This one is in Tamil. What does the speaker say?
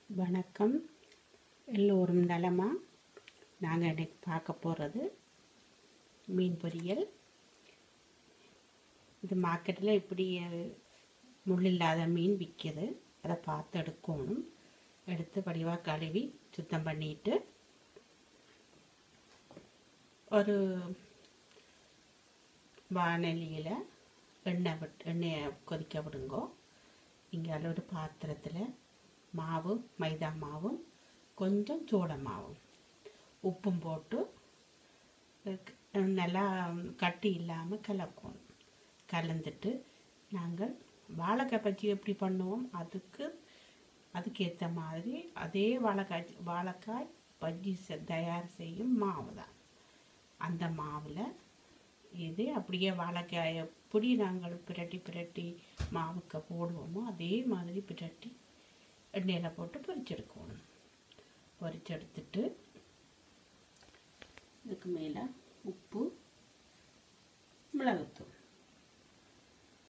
வணக்கம் எல்லோரும் நலமா நாங்கள் இன்னைக்கு பார்க்க போகிறது மீன் பொரியல் இது மார்க்கெட்டில் இப்படி அஹ், முள் இல்லாத மீன் விற்கிது அதை பார்த்து எடுக்கணும் எடுத்து படிவாக கழுவி சுத்தம் பண்ணிட்டு ஒரு வானலியில் எண்ணெய் விட்டு எண்ணெயை கொதிக்க விடுங்கோ இங்கே ஒரு பாத்திரத்தில் மாவு மைதா மாவும் கொஞ்சம் சோள மாவும் உப்பும் போட்டு அதுக்கு நல்லா கட்டி இல்லாமல் கலக்கணும் கலந்துட்டு நாங்கள் வாழைக்காய் பஜ்ஜி எப்படி பண்ணுவோம் அதுக்கு அதுக்கேற்ற மாதிரி அதே வாழைக்காய் வாழைக்காய் பஜ்ஜி செ- தயார் செய்யும் மாவு தான் அந்த மாவில் இது அப்படியே வாழைக்காயை எப்படி நாங்கள் பிரட்டி பிரட்டி மாவுக்கு போடுவோமோ அதே மாதிரி பிரட்டி எண்ணெயில் போட்டு பொரிச்செடுக்கணும் பொரிச்செடுத்துட்டு இதுக்கு மேலே உப்பு மிளகு